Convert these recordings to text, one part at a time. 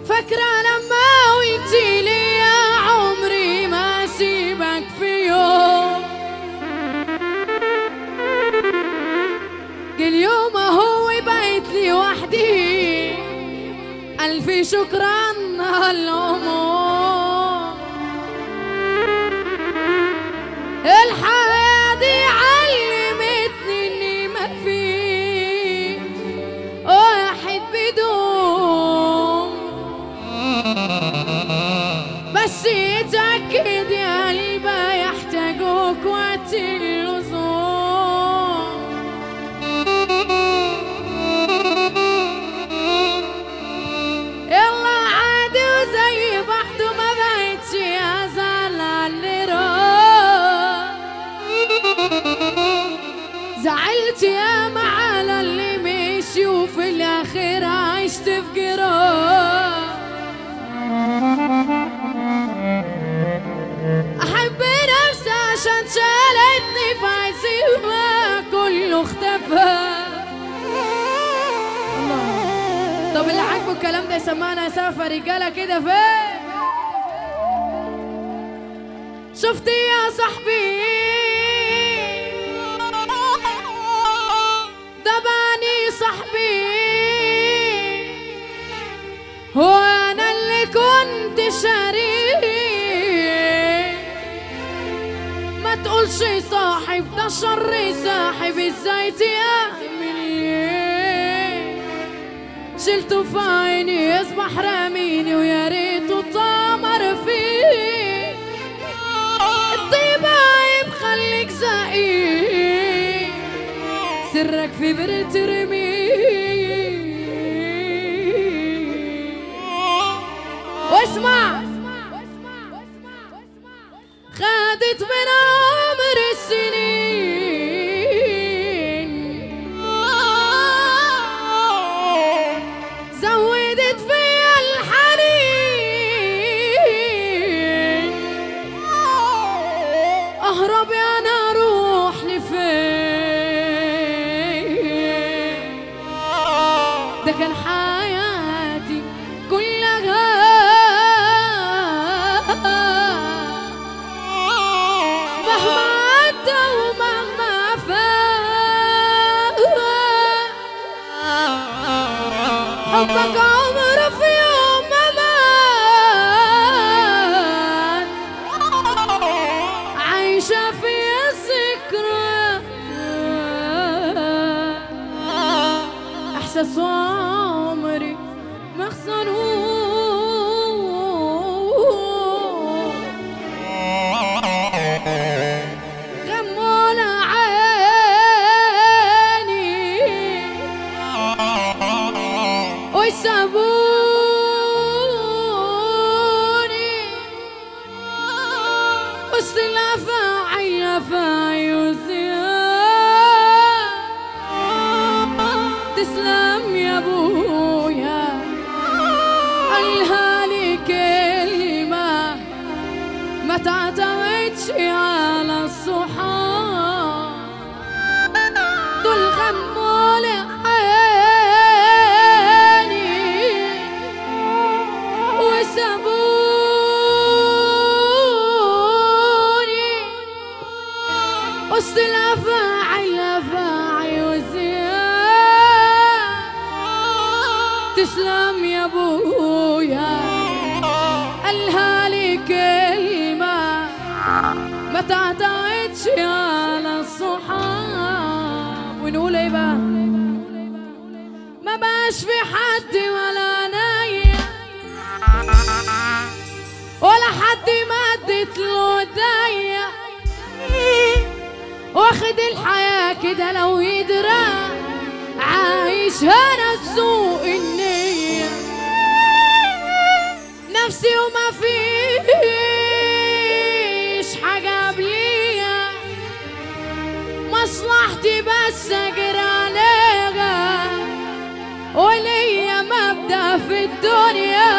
فاكرة لما قلتي لي يا عمري ما سيبك في يوم قل يوم هو بقيت لي وحدي ألف شكرا هالعمر الحياة دي علمتني إني ما في واحد بدون بس اتأكد يا قلبي يحتاجوك وقت اللزوم يلا عادي وزي بعض ما بقتش ازعل على اللي راح زعلت يا على اللي مشي وفي الاخر عشت في جراح احب نفسي عشان شالتني في عزيمة كله اختفى طب اللي عاجبه الكلام ده يسمعنا سقفة رجالة كده فين شفت يا صاحبي ده باني صاحبي هو انا اللي كنت شريك ما تقولش صاحب ده شر صاحب ازاي تأمن ليه شلته في عيني يصبح راميني ويا ريته طمر فيه الطيبة عيب خليك زقيق سرك في بر ترميه واسمع خدت من عمر السنين زودت فيا الحنين اهرب يا انا اروح لفين ده كان حياتي كلها مهما عدى ومهما فات حبك عمره في يوم ما مات عايشة في الذكرى إحساس عمري ما خسروه غمون عيني ويسابوني وسط الافاعي الافاعي وزياد تسلم يا ابويا قالها لي كلمه ما تعتمدش على الصحاب دول غموا لي عيني وسابوني وسط الافاعي الافاعي وزياد تسلم يا ابويا قالها لي كلمة ما تعتمدش على الصحاب ونقول ايه بقى ما بقاش في حد ولا نايم ولا حد مدت له ايديا واخد الحياة كده لو يدرى عايش انا بسوء النية نفسي وما فيش حاجة قبليها مصلحتي بس اجري عليها وليا مبدأ في الدنيا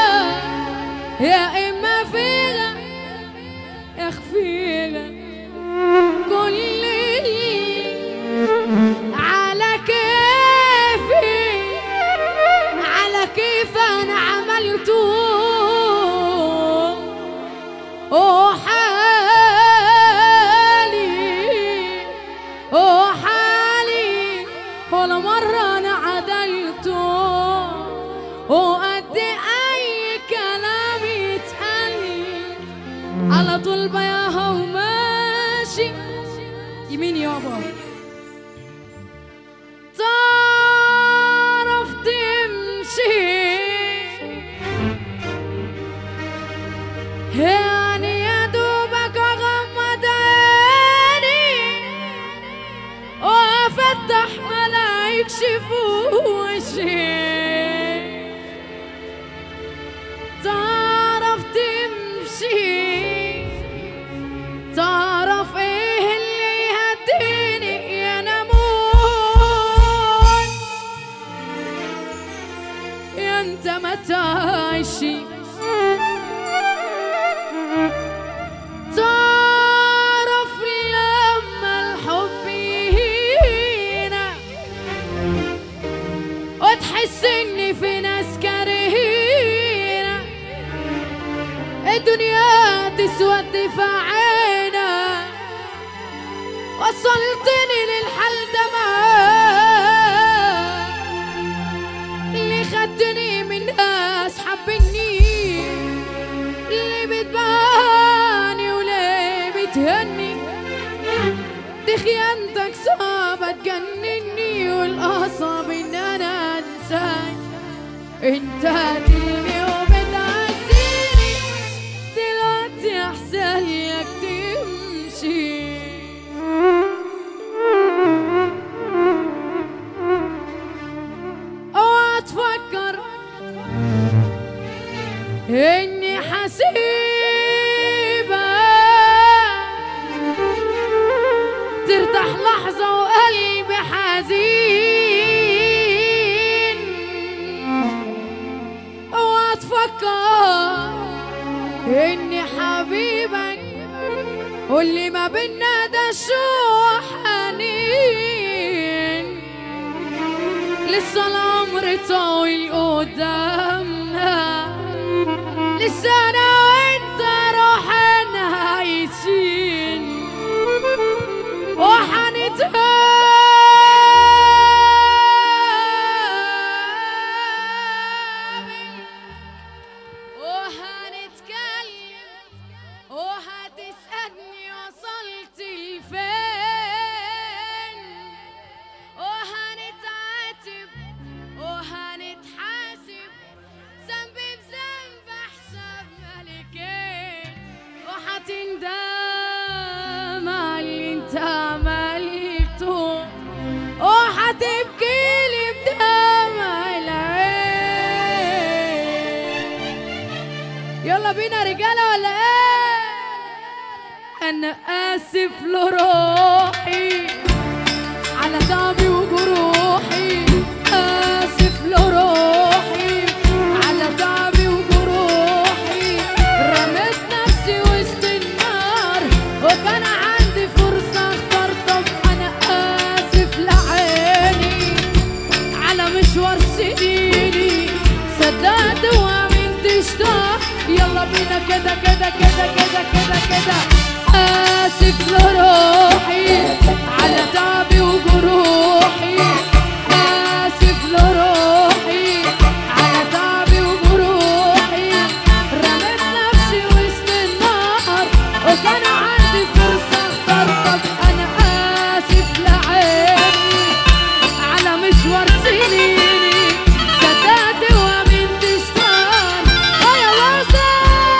يا اما فيها يا اخفيها كل اللي على كيفي على كيف انا عملت بابا تعرف تمشي يعني يا دوبك اغمض عيني وافتح ملا يكشفوا وشي تعرف تمشي تعرف ايه اللي يهديني يا نموت يا انت ما تعيشي تعرف لما الحب يهينا وتحس ان في ناس كارهينا الدنيا تسود في عينا وصلتني للحل ده اللي خدتني من ناس حبني اللي بتباني وليه بتهني دي خيانتك صعبة تجنني والأصعب إن أنا أنساك أنت هتلني وبتعزيني دلوقتي أحسن لك تمشي اوعى تفكر اني حسيبة ترتاح لحظة وقلبي حزين اوعى تفكر اني حبيبك واللي ما بينا ده شو حنين لسه العمر طويل قدامنا لسه انا وانت روحنا عايشين وحنتقابل وهنتكلم وهتسألني وصلت لفين وهنتعاتب وهنتحاسب ذنب بذنب حساب ملكين وهتندم على اللي انت عملته وهتبكي لي بدمع العين يلا بينا رجاله ولا ايه انا اسف لروحي على تعبي وجروحي اسف لروحي على تعبي وجروحي رميت نفسي وسط النار وكان عندي فرصة اختار طب انا اسف لعيني على مشوار سنيني صدقت وامنت اشتاق يلا بينا كده كده كده كده كده كده اسف لروحي على تعبي وجروحي اسف لروحي على تعبي وجروحي رميت نفسي وسط النار وكان عندي فرصة اختار طب انا اسف لعيني على مشوار سنيني صدقت وامنت اشتغل يا واسع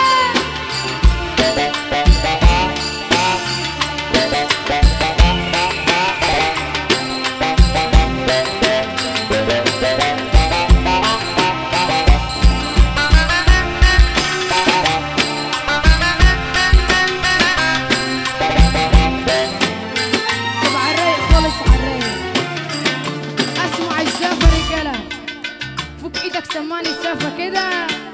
طب على الرايق خالص على الرايق اسمع الزفه رجاله فوق ايدك سمعني الزفه كده